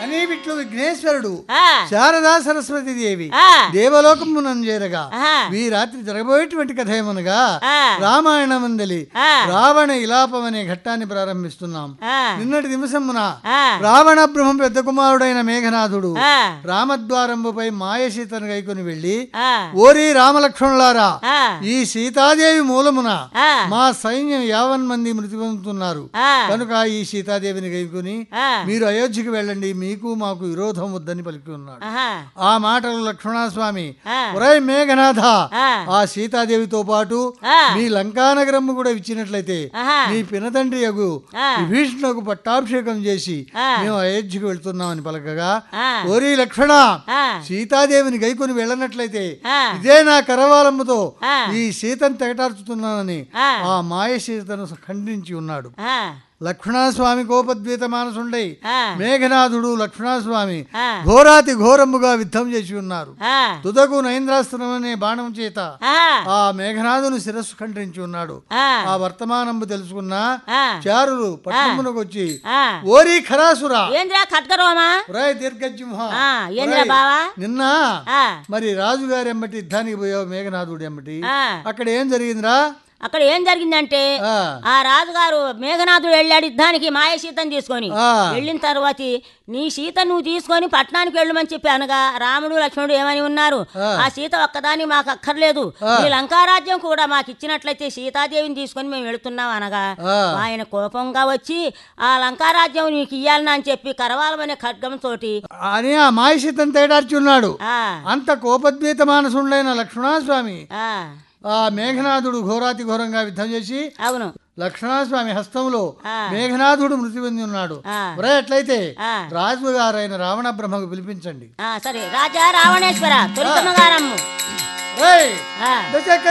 మణివిట్లు విఘ్నేశ్వరుడు ఆ, శారదా సరస్వతి దేవి ఆ, దేవలోకమునం చేరగా ఆహా, ఈ రాత్రి జరగబోయేటువంటి కథ ఏమనగా ఆ, రామాయణమందలి ఆ, రావణ ఇలాపం అనే ఘట్టాన్ని ప్రారంభిస్తున్నాం ఆ, నిన్నటి దివసమున ఆ, రావణ బ్రహ్మ పెద్ద కుమారుడైన మేఘనాథుడు ఆ, రామద్వారంబుపై మాయసీతను గైకొని వెళ్ళి ఆ, ఓరి రామలక్ష్మణులారా ఆ, ఈ సీతాదేవి మూలమున ఆ, మా సైన్యం యావన్ మంది మృతి పొందుతున్నారు ఆ, కనుక ఈ సీతాదేవిని గైకొని ఆ, మీరు అయోధ్యకు వెళ్ళండి మీకు మాకు విరోధం వద్దని పలికి ఉన్నాడు ఆహా, ఆ మాటలు లక్ష్మణస్వామి ఆ, ఒరే మేఘనాథ ఆ, ఆ సీతాదేవితో పాటు ఆ, మీ లంకానగరము కూడా ఇచ్చినట్లయితే ఆహా, మీ పినతండ్రి యగు ఆ, విభీషణకు పట్టాభిషేకం చేసి ఆ, మేము అయోధ్యకు వెళ్తున్నామని పలకగా ఆ, ఓరి లక్ష్మణ ఆ, సీతాదేవిని గైకొని వెళ్ళనట్లయితే ఆ, ఇదే నా కరవాలముతో ఆ, ఈ సీతను తెగటార్చుతున్నానని ఆ, ఆ మాయ సీతను ఖండించి ఉన్నాడు ఆ, లక్ష్మణస్వామి కోపద్వీత మానసుండై ఆ, మేఘనాథుడు లక్ష్మణస్వామి ఆ, ఘోరాతి ఘోరముగా యుద్ధం చేసి ఉన్నారు ఆ, తుదకు నైంద్రాస్త్రం అనే బాణం చేత ఆ, ఆ మేఘనాథుని శిరస్సు ఖండించి ఉన్నాడు ఆ, ఆ వర్తమానంబు తెలుసుకున్న ఆ, చారులు పట్టణమునకు వచ్చి ఆ. ఓరి ఖరాసురా ఏంద్రా ఖడ్గరోమా రాయ్ దీర్ఘజింహ ఆ, ఏంద్రా ఒరేయ్, బావా నిన్న ఆ, మరి రాజుగారి ఎమ్మటి యుద్ధానికి పోయావు మేఘనాథుడు ఎమ్మటి ఆ, అక్కడ ఏం జరిగిందిరా అక్కడ ఏం జరిగిందంటే ఆ, ఆ రాజుగారు మేఘనాథుడు వెళ్ళాడు యుద్ధానికి మాయ సీతను తీసుకొని ఆ. వెళ్ళిన తర్వాత నీ సీత నువ్వు తీసుకొని పట్టణానికి వెళ్ళమని చెప్పి అనగా రాముడు లక్ష్మణుడు ఏమని ఉన్నారు ఆ. ఆ సీత ఒక్కదాన్ని మాకు అక్కర్లేదు ఆ. ఈ లంకారాజ్యం కూడా మాకు ఇచ్చినట్లయితే సీతాదేవిని తీసుకొని మేము వెళుతున్నాం అనగా ఆ. ఆయన కోపంగా వచ్చి ఆ లంకారాజ్యం నీకు ఇయ్యాలని అని చెప్పి కరవాలమనే ఖడ్గంతో అని ఆ మాయసీతను తేడార్చి ఉన్నాడు ఆ అంత కోపద్వీత మానసుండైన లక్ష్మణస్వామి ఆ, ఆ మేఘనాథుడు ఘోరాతి ఘోరంగా యుద్ధం చేసి అవును లక్ష్మణస్వామి హస్తంలో ఆ. మేఘనాథుడు మృతి పొంది ఉన్నాడు ఆ. ఒరే అట్లయితే ఆ. రాజుగారైన రావణ బ్రహ్మకు పిలిపించండి ఆ, సరే రాజా రావణేశ్వర తొలితమ్మగారమ్ము రేయ్, ఆ దశక